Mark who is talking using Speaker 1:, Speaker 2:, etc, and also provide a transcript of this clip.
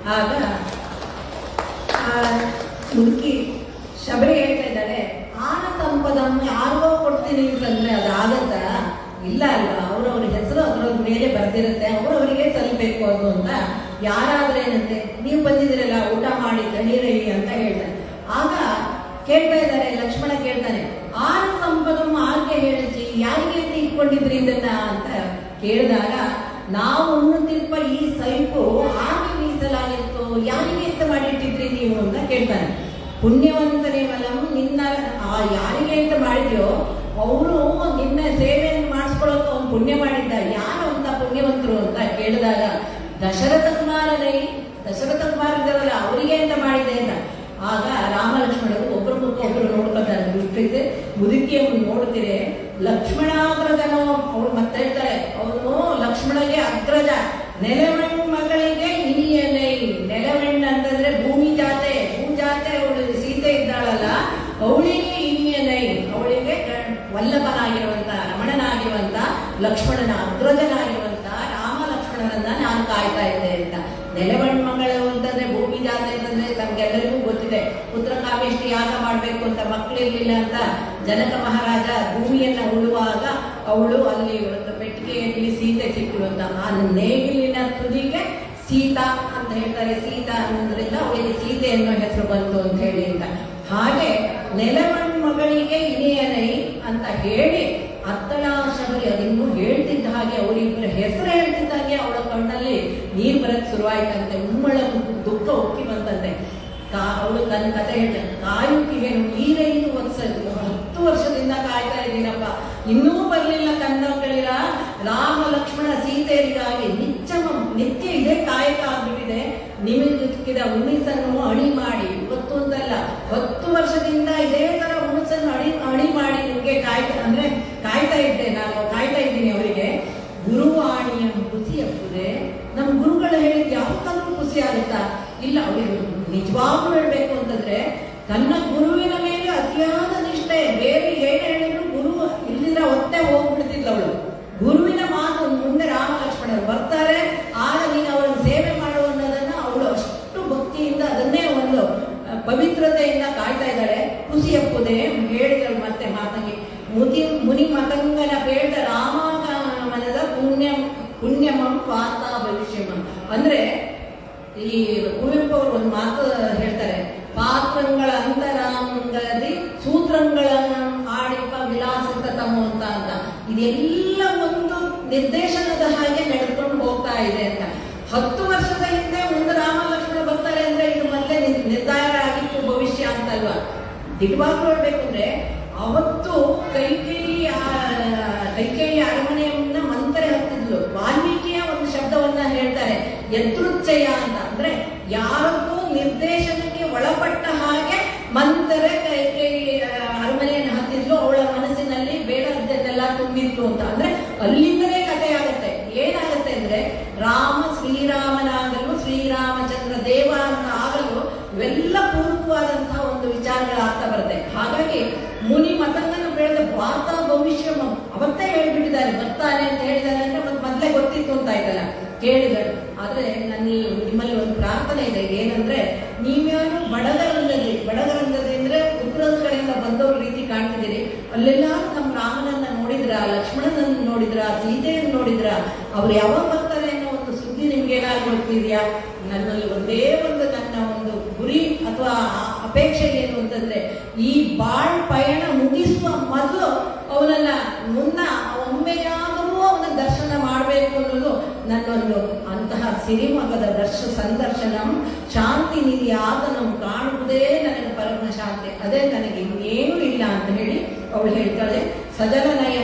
Speaker 1: ಆಗ ಆ ಮುದುಕಿ ಶಬರಿ ಹೇಳ್ತಾ ಇದ್ದಾಳೆ ಆನ ಸಂಪದಂ ಯಾರಿಗೋ ಕೊಡ್ತೀನಿ ಅಂತಂದ್ರೆ ಅದು ಆಗತ್ತಾ ಇಲ್ಲ ಅಲ್ವಾ ಅವ್ರವ್ರ ಹೆಸರು ಅದ್ರವ್ರ ಮೇಲೆ ಬರ್ದಿರುತ್ತೆ ಅವ್ರವರಿಗೆ ಸಲ್ಲಬೇಕು ಅದು ಅಂತ ಯಾರಾದ್ರೇನಂತೆ ನೀವು ಬಂದಿದ್ದೀರಲ್ಲ ಊಟ ಮಾಡಿ ತಣೀರಿ ಅಂತ ಹೇಳ್ತಾರೆ ಆಗ ಕೇಳ್ತಾ ಇದ್ದಾರೆ ಲಕ್ಷ್ಮಣ ಕೇಳ್ತಾನೆ ಆನ ಸಂಪದಂ ಆರ್ಗೆ ಹೇಳಿಸಿ ಯಾರಿಗೆ ಅಂತ ಇಟ್ಕೊಂಡಿದ್ರಿ ಇದನ್ನ ಅಂತ ಕೇಳಿದಾಗ ನಾವು ಉಣ್ಣುತ್ತಿರುವ ಈ ಸೈಪು ಆಗಿ ಮೀಸಲಾಗಿತ್ತು ಯಾರಿಗೆ ಅಂತ ಮಾಡಿಟ್ಟಿದ್ರಿ ನೀವು ಅಂತ ಕೇಳ್ತಾನೆ ಪುಣ್ಯವಂತನೇ ವಲಂ ನಿನ್ನ ಆ ಯಾರಿಗೆ ಅಂತ ಮಾಡಿದ್ಯೋ ಅವರು ನಿನ್ನ ಸೇವೆಯನ್ನು ಮಾಡಿಸ್ಕೊಳ್ಳೋಕೆ ಅವ್ನು ಪುಣ್ಯ ಮಾಡಿದ್ದ ಯಾರು ಅಂತ ಪುಣ್ಯವಂತರು ಅಂತ ಕೇಳಿದಾಗ ದಶರಥ ಕುಮಾರನೇ ದಶರಥ ಕುಮಾರ ಇದ್ದಾರಲ್ಲ ಅವರಿಗೆ ಅಂತ ಮಾಡಿದೆ ಅಂತ ಆಗ ರಾಮ ಲಕ್ಷ್ಮಣರು ಒಬ್ಬರ ಮುಖ ಒಬ್ಬರು ನೋಡ್ಕೊತಾರೆ ದುಷ್ಟಿದೆ ಮುದುಕಿಯನ್ನು ನೋಡ್ತೀರಿ ಲಕ್ಷ್ಮಣಾಗ್ರಜನೋ ಅವಳು ಮತ್ತೆ ಹೇಳ್ತಾರೆ ಅವನು ಲಕ್ಷ್ಮಣಗೆ ಅಗ್ರಜ ನೆಲಮಣ್ಣು ಮಗಳಿಗೆ ಹಿರಿಯನೇ ನೆಲಮಣ್ಣು ಅಂತಂದ್ರೆ ಭೂಮಿ ಜಾತೆ ಭೂ ಜಾತೆ ಅವಳು ಸೀತೆ ಇದ್ದಾಳಲ್ಲ ಅವಳಿಗೆ ಹಿರಿಯನೈ ಅವಳಿಗೆ ಗ- ವಲ್ಲಭನಾಗಿರುವಂತ ರಮಣನಾಗಿರುವಂತ ಲಕ್ಷ್ಮಣನ ಅಗ್ರಜನಾಗಿರುವಂತ ರಾಮ ಲಕ್ಷ್ಮಣರನ್ನ ನಾನು ಕಾಯ್ತಾ ಇದ್ದೆ ಅಂತ ನೆಲಮಣ್ಣು ಮಗಳು ಅಂತಂದ್ರೆ ಭೂಮಿ ಜಾತೆ ಅಂತಂದ್ರೆ ನಮ್ಗೆಲ್ಲರಿಗೂ ಗೊತ್ತಿದೆ ಪುತ್ರ ಕಾಮೇಷ್ಟಿ ಯಾಗ ಮಾಡ್ಬೇಕು ಅಂತ ಮಕ್ಕಳಿರ್ಲಿಲ್ಲ ಅಂತ ಜನಕ ಮಹಾರಾಜ ಭೂಮಿಯನ್ನ ಉಳುವಾಗ ಅವಳು ಅಲ್ಲಿ ಒಂದು ಪೆಟ್ಟಿಗೆಯಲ್ಲಿ ಸೀತೆ ಸಿಕ್ಕಳು ಅಂತ ಆ ನೇಗಿಲಿನ ತುದಿಗೆ ಸೀತಾ ಅಂತ ಹೇಳ್ತಾರೆ ಸೀತಾ ಅನ್ನೋದ್ರಿಂದ ಅವಳಿಗೆ ಸೀತೆ ಅನ್ನೋ ಹೆಸರು ಬಂತು ಅಂತ ಹೇಳಿ ಅಂತ ಹಾಗೆ ನೆಲಮಣ್ ಮಗಳಿಗೆ ಇನಿಯನೈ ಅಂತ ಹೇಳಿ ಅತ್ತಳಾಶಬರಿ ಅದಿನ್ನು ಹೇಳ್ತಿದ್ದ ಹಾಗೆ ಅವರಿಬ್ಬರ ಹೆಸರು ಹೇಳ್ತಿದ್ದ ಹಾಗೆ ಅವಳ ಕಣ್ಣಲ್ಲಿ ನೀರ್ ಬರಕ್ ಶುರುವಾಯ್ತಂತೆ ಉಮ್ಮಳ ದುಃಖ ಉಕ್ಕಿ ಬಂತಂತೆ ಕಾ- ಅವಳು ತನ್ನ ಕತೆ ಹೇಳ್ತಾನೆ ಕಾಯುಕಿಗೆ ಈರೈದು ವರ್ಷ ಹತ್ತು ವರ್ಷದಿಂದ ಕಾಯ್ತಾ ಇದ್ದೀನಪ್ಪ ಇನ್ನೂ ಬರ್ಲಿಲ್ಲ ಕಣ್ಣಗಳಿರ ರಾಮ ಲಕ್ಷ್ಮಣ ಸೀತೆಯರಿಗಾಗಿ ನಿತ್ಯ ನಿತ್ಯ ಇದೇ ಕಾಯಕ ಆಗ್ಬಿಟ್ಟಿದೆ ನಿಮಗೆ ಸಿಕ್ಕಿದ ಉಣಿಸನ್ನು ಅಣಿ ಮಾಡಿ ಇವತ್ತು ಅಂತಲ್ಲ ಹತ್ತು ವರ್ಷದಿಂದ ಇದೇ ತರ ಉಣಿಸನ್ನು ಅಣಿ ಅಣಿ ಮಾಡಿ ನಿಮ್ಗೆ ಕಾಯ್ತಾ ಅಂದ್ರೆ ಕಾಯ್ತಾ ಇದ್ದೆ ನಾನು ಕಾಯ್ತಾ ಇದ್ದೀನಿ ಅವರಿಗೆ ಗುರುವಾಣಿಯ ಖುಷಿ ಅಪ್ಪುದೆ ನಮ್ಮ ಗುರುಗಳು ಹೇಳಿದ್ ಯಾವತ್ತಾದ್ರೂ ಖುಷಿ ಆಗುತ್ತಾ ಇಲ್ಲ ಅವರಿಗೆ ನಿಜವಾಗ್ಲೂ ಹೇಳ್ಬೇಕು ಅಂತಂದ್ರೆ ತನ್ನ ಗುರುವಿನ ಮೇಲೆ ಅತಿಯಾದ ನಿಷ್ಠೆ ಬೇರೆ ಏನ್ ಹೇಳಿದ್ರು ಗುರು ಇಲ್ಲಿಂದ ಒತ್ತೆ ಹೋಗ್ಬಿಡ್ತಿದ್ಲು ಅವಳು ಗುರುವಿನ ಮಾತು ಮುಂದೆ ರಾಮ ಲಕ್ಷ್ಮಣರು ಬರ್ತಾರೆ ಆಗ ನೀನು ಅವರನ್ನು ಸೇವೆ ಮಾಡು ಅನ್ನೋದನ್ನ ಅವಳು ಅಷ್ಟು ಭಕ್ತಿಯಿಂದ ಅದನ್ನೇ ಒಂದು ಆ, ಪವಿತ್ರತೆಯಿಂದ ಕಾಯ್ತಾ ಇದ್ದಾಳೆ ಖುಷಿ ಅಪ್ಪುದೆ ಹೇಳಿದಳು ಮತ್ತೆ ಮಾತಂಗಿ ಮುತಿ ಮುನಿ ಮತಂಗನ ಬೇಡ ರಾಮಾಗಮನದ ಪುಣ್ಯ ಪುಣ್ಯಮಂ ಪಾತ ಭವಿಷ್ಯಮಂ ಅಂದ್ರೆ ಈ ಕುವೆಂಪು ಅವರು ಒಂದು ಮಾತು ಹೇಳ್ತಾರೆ ಪಾತ್ರಗಳ ಅಂತರಾಂಗದಿ ಸೂತ್ರಗಳನ್ನು ಆಡಿಪ ವಿಲಾಸಿತ ತಮೋ ಅಂತ ಅಂತ ಇದೆಲ್ಲ ಒಂದು ನಿರ್ದೇಶನದ ಹಾಗೆ ನಡೆದುಕೊಂಡು ಹೋಗ್ತಾ ಇದೆ ಅಂತ ಹತ್ತು ವರ್ಷದ ಹಿಂದೆ ಒಂದು ರಾಮ ಲಕ್ಷ್ಮಣ ಬರ್ತಾರೆ ಅಂದ್ರೆ ಇದು ಮೊದಲೇ ನಿರ್- ನಿರ್ಧಾರ ಆಗಿತ್ತು ಭವಿಷ್ಯ ಅಂತಲ್ವಾ ದಿಗ್ವಾಗ್ಲೂ ಹೇಳ್ಬೇಕು ಅಂದ್ರೆ ಅವತ್ತು ಕೈಕೇಯಿ ಆ- ಕೈಕೇಯಿ ಅರಮನೆಯನ್ನ ಮಂತ್ರೆ ಹತ್ತಿದ್ಲು ವಾಲ್ಮೀಕಿಯ ಒಂದು ಶಬ್ದವನ್ನ ಹೇಳ್ತಾರೆ ಯದೃಚ್ಛಯ ಅಂತ ಅಂದ್ರೆ ಯಾರಿಗೂ ನಿರ್ದೇಶನಕ್ಕೆ ಒಳಪಟ್ಟ ಹಾಗೆ ಮಂತ್ರೆ ಕೈಕೇಯಿ ಆ, ಅರಮನೆಯನ್ನು ಹತ್ತಿದ್ಲು ಅವಳ ಮನಸ್ಸಿನಲ್ಲಿ ಬೇಡದ್ದನ್ನೆಲ್ಲ ತುಂಬಿತ್ತು ಅಂತ ಅಂದ್ರೆ ಅಲ್ಲಿಂದಲೇ ಕಥೆ ಆಗುತ್ತೆ ಏನಾಗುತ್ತೆ ಅಂದ್ರೆ ರಾಮ ಶ್ರೀರಾಮನಾಗಲು ಶ್ರೀರಾಮಚಂದ್ರ ದೇವ ಅಂತ ಆಗಲು ಇವೆಲ್ಲ ಪೂರ್ವವಾದಂತಹ ಒಂದು ವಿಚಾರಗಳಾಗ್ತಾ ಬರುತ್ತೆ ಹಾಗಾಗಿ ಮುನಿ ಮತಂಗನ ಬೆಳೆದ ವಾರ್ತಾ ಭವಿಷ್ಯ ಅವತ್ತೇ ಹೇಳ್ಬಿಟ್ಟಿದ್ದಾರೆ ಬರ್ತಾನೆ ಅಂತ ಹೇಳಿದ್ದಾರೆ ಅಂದ್ರೆ ಮತ್ತೆ ಮೊದಲೇ ಗೊತ್ತಿತ್ತು ಅಂತ ಆಯ್ತಲ್ಲ ಕೇಳಿದಳು ಆದ್ರೆ ನನ್ನ ನಿಮ್ಮಲ್ಲಿ ಒಂದು ಪ್ರಾರ್ಥನೆ ಇದೆ ಏನಂದ್ರೆ ನೀವ್ಯಾರು ಬಡಗರಂಗದಿ ಬಡಗರಂಗದಿ ಅಂದ್ರೆ ಉತ್ತರದ ಕಡೆಯಿಂದ ಬಂದವ್ರ ರೀತಿ ಕಾಣ್ತಿದ್ದೀರಿ ಅಲ್ಲೆಲ್ಲ ನಮ್ಮ ರಾಮನನ್ನ ನೋಡಿದ್ರ ಲಕ್ಷ್ಮಣನನ್ನ ನೋಡಿದ್ರ ಸೀತೆಯನ್ನು ನೋಡಿದ್ರ ಅವ್ರು ಯಾವಾಗ ಬರ್ತಾರೆ ಅನ್ನೋ ಒಂದು ಸುದ್ದಿ ನಿಮ್ಗೆ ಏನಾದ್ರು ಗೊತ್ತಿದ್ಯಾ ನನ್ನಲ್ಲಿ ಒಂದೇ ಒಂದು ನನ್ನ ಒಂದು ಗುರಿ ಅಥವಾ ಆ- ಅಪೇಕ್ಷೆ ಏನು ಅಂತಂದ್ರೆ ಈ ಬಾಳ್ ಪಯಣ ಮುಗಿಸುವ ಮೊದಲು ಅವನನ್ನ ಮುನ್ನ ಒಮ್ಮೆಯಾದರೂ ಅವನ ದರ್ಶನ ಮಾಡಬೇಕು ಅನ್ನೋದು ನನ್ನೊಂದು ಅಂತಹ ಸಿರಿಮಗದ ದರ್ಶ ಸಂದರ್ಶನಂ ಶಾಂತಿ ನಿಧಿ ಆತನಂ ಕಾಣುವುದೇ ನನಗೆ ಪರಮ ಶಾಂತಿ ಅದೇ ನನಗೆ ಇನ್ನೇನು ಇಲ್ಲ ಅಂತ ಹೇಳಿ ಅವಳು ಹೇಳ್ತಾಳೆ ಸಜಲನಯ